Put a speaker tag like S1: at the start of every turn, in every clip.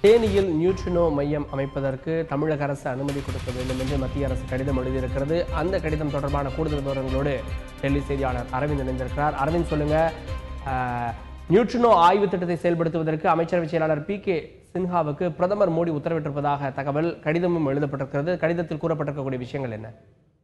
S1: தேனியில் நியூட்ரினோ மையம் அமைப்பதற்கு தமிழக அரசு அனுமதி கொடுக்க வேண்டும் என்று மத்திய அரசு கடிதம் எழுதியிருக்கிறது அந்த கடிதம் தொடர்பான கூடுதல் விவரங்களோடு டெல்லி செய்தியாளர் அரவிந்த் இணைந்திருக்கிறார் அரவிந்த் சொல்லுங்க ஆஹ், நியூட்ரினோ ஆய்வு திட்டத்தை செயல்படுத்துவதற்கு அமைச்சரவை செயலாளர் பி கே சின்ஹாவுக்கு பிரதமர் மோடி உத்தரவிட்டிருப்பதாக தகவல் கடிதமும் எழுதப்பட்டிருக்கிறது கடிதத்தில் கூறப்பட்டிருக்கக்கூடிய விஷயங்கள் என்ன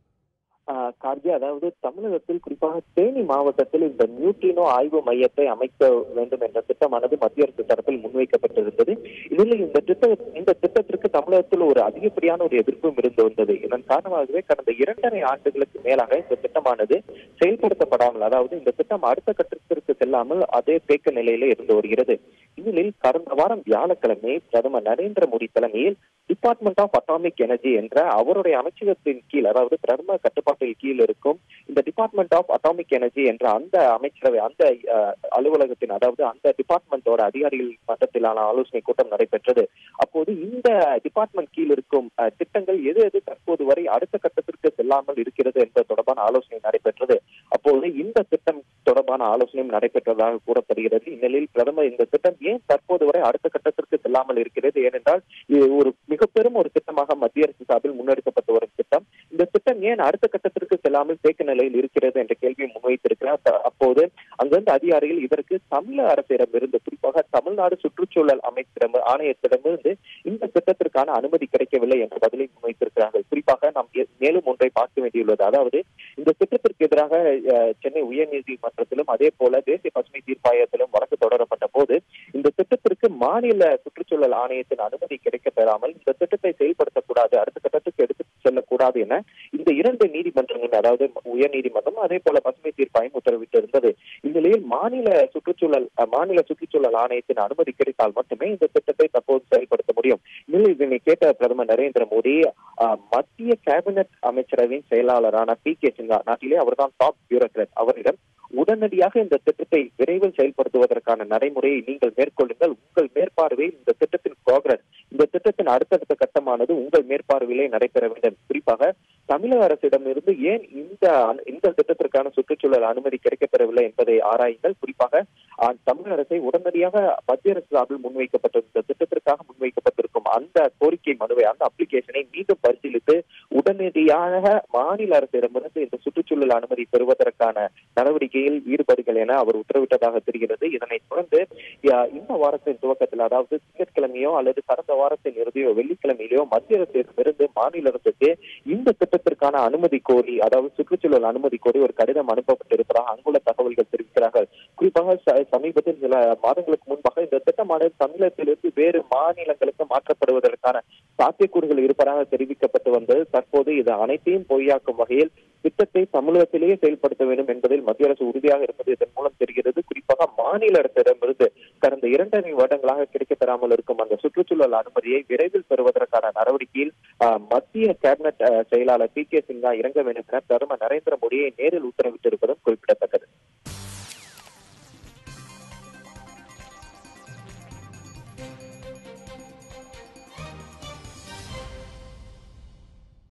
S2: ஆஹ் கார்கி அதாவது தமிழகத்தில் குறிப்பாக தேனி மாவட்டத்தில் இந்த நியூட்ரினோ ஆய்வு மையத்தை அமைக்க வேண்டும் என்ற திட்டமானது மத்திய அரசு தரப்பில் முன்வைக்கப்பட்டிருந்தது இதில் இந்த திட்ட இந்த திட்டத்திற்கு தமிழகத்தில் ஒரு அதிகப்படியான ஒரு எதிர்ப்பும் இருந்து வந்தது இதன் காரணமாகவே கடந்த இரண்டரை ஆண்டுகளுக்கு மேலாக இந்த திட்டமானது செயல்படுத்தப்படாமல் அதாவது இந்த திட்டம் அடுத்த கட்டத்திற்கு செல்லாமல் அதே தேக்க நிலையில இருந்து வருகிறது இந்நிலையில் கடந்த வாரம் வியாழக்கிழமை பிரதமர் நரேந்திர மோடி தலைமையில் டிபார்ட்மெண்ட் ஆஃப் அட்டாமிக் எனர்ஜி என்ற அவருடைய அமைச்சகத்தின் கீழ் அதாவது பிரதமர் கட்டுப்பாட்டில் கீழ் இருக்கும் இந்த டிபார்ட்மெண்ட் ஆஃப் அட்டாமிக் எனர்ஜி என்ற அந்த அமைச்சரவை அந்த அஹ், அலுவலகத்தின் அதாவது அந்த டிபார்ட்மெண்டோட அதிகாரிகள் மட்டத்திலான ஆலோசனை கூட்டம் நடைபெற்றது அப்போது இந்த டிபார்ட்மெண்ட் கீழ் இருக்கும் அஹ், திட்டங்கள் எது எது தற்போது வரை அடுத்த கட்டத்திற்கு செல்லாமல் இருக்கிறது என்பது தொடர்பான ஆலோசனை நடைபெற்றது அப்போது இந்த திட்டம் தொடர்பான ஆலோசனையும் நடைபெற்றதாக கூறப்படுகிறது இந்நிலையில் பிரதமர் இந்த திட்டம் ஏன் தற்போது வரை அடுத்த கட்டத்திற்கு செல்லாமல் இருக்கிறது ஏனென்றால் இது ஒரு மிக பெரும் ஒரு திட்டமாக மத்திய அரசு சார்பில் முன்னெடுக்கப்பட்டு வரும் திட்டம் இந்த திட்டம் ஏன் அடுத்த கட்டத்திற்கு செல்லாமல் தேக்க நிலையில் இருக்கிறது என்ற கேள்வியை முன்வைத்திருக்கிறார் த- அப்போது அங்கிருந்த அதிகாரிகள் இதற்கு தமிழக அரசிடமிருந்து குறிப்பாக தமிழ்நாடு சுற்றுச்சூழல் அமைச்சிடம் ஆணையத்திடமிருந்து இந்த திட்டத்திற்கான அனுமதி கிடைக்கவில்லை என்ற பதிலை முன்வைத்திருக்கிறார்கள் குறிப்பாக நாம் எ- மேலும் ஒன்றை பார்க்க வேண்டியுள்ளது அதாவது இந்த திட்டத்திற்கு எதிராக அஹ், சென்னை உயர்நீதிமன்றத்திலும் அதே போல தேசிய பசுமை தீர்ப்பாயத்திலும் வழக்கு தொடரப்பட்ட போது இந்த திட்டத்திற்கு மாநில சுற்றுச்சூழல் ஆணையத்தின் அனுமதி கிடைக்க பெறாமல் இந்த திட்டத்தை செயல்படுத்தக்கூடாது அடுத்த கட்டத்துக்கு எடுத்து செல்லக்கூடாது என இந்த இரண்டு நீதிமன்றங்கள் அதாவது உயர் நீதிமன்றம் அதே போல பசுமை தீர்ப்பாயம் உத்தரவிட்டிருந்தது இந்நிலையில் மாநில சுற்றுச்சூழல் அஹ், மாநில சுற்றுச்சூழல் ஆணையத்தின் அனுமதி கிடைத்தால் மட்டுமே இந்த திட்டத்தை தற்போது செயல்படுத்த முடியும் இந்நிலையில் இதனை கேட்ட பிரதமர் நரேந்திர மோடி அஹ், மத்திய கேபினட் அமைச்சரவையின் செயலாளரான பி கே சின்ஹா நாட்டிலே அவர்தான் டாப் பியூரோக்ராட் அவரிடம் உடனடியாக இந்த திட்டத்தை விரைவில் செயல்படுத்துவதற்கான நடைமுறையை நீங்கள் மேற்கொள்ளுங்கள் உங்கள் மேற்பார்வையில் இந்த திட்டத்தின் ப்ராக்ரஸ் இந்த திட்டத்தின் அடுத்தடுத்த கட்டமானது உங்கள் மேற்பார்வையிலே நடைபெற வேண்டும் குறிப்பாக தமிழக அரசிடமிருந்து ஏன் இந்த அனு- இந்த திட்டத்திற்கான சுற்றுச்சூழல் அனுமதி கிடைக்கப்பெறவில்லை என்பதை ஆராயுங்கள் குறிப்பாக அஹ், தமிழக அரசை உடனடியாக மத்திய அரசு சார்பில் முன்வைக்கப்பட்ட இந்த திட்டத்திற்காக முன்வைக்கப்பட்டிருக்கும் அந்த கோரிக்கை மனுவை அந்த அப்ளிகேஷனை மீண்டும் பரிசீலித்து உடனடியாக மாநில அரசிடமிருந்து இந்த சுற்றுச்சூழல் அனுமதி பெறுவதற்கான நடவடிக்கையில் ஈடுபடுங்கள் என அவர் உத்தரவிட்டதாக தெரிகிறது இதனைத் தொடர்ந்து அஹ், இந்த வாரத்தின் துவக்கத்தில் அதாவது திங்கட்கிழமையோ அல்லது கடந்த வாரத்தின் இறுதியோ வெள்ளிக்கிழமையிலோ மத்திய அரசிடமிருந்து மாநில அரசுக்கு இந்த திட்டத்திற்கான அனுமதி கோரி அதாவது சுற்றுச்சூழல் அனுமதி கோரி ஒரு கடிதம் அனுப்பப்பட்டிருப்பதாக அங்குள்ள தகவல்கள் தெரிவிக்கிறார்கள் குறிப்பாக ச- சமீபத்தில் சில மாதங்களுக்கு முன்பாக இந்த திட்டமானது தமிழகத்திலிருந்து வேறு மாநிலங்களுக்கு மாற்றப்படுவதற்கான சாத்தியக்கூறுகள் இருப்பதாக தெரிவிக்கப்பட்டு வந்தது தற்போது இது அனைத்தையும் பொய்யாக்கும் வகையில் திட்டத்தை தமிழகத்திலேயே செயல்படுத்த வேண்டும் என்பதில் மத்திய அரசு உறுதியாக இருப்பது இதன் மூலம் தெரிகிறது குறிப்பாக மாநில அரசிடமிருந்து கடந்த இரண்டரை வருடங்களாக கிடைக்கப்பெறாமல் இருக்கும் அந்த சுற்றுச்சூழல் அனுமதியை விரைவில் பெறுவதற்கான நடவடிக்கையில் ஆஹ், மத்திய கேபினட் ஆஹ், செயலாளர் பி கே சின்ஹா இறங்க வேண்டும் என பிரதமர் நரேந்திர மோடியை நேரில் உத்தரவிட்டிருப்பதும் குறிப்பிடத்தக்கது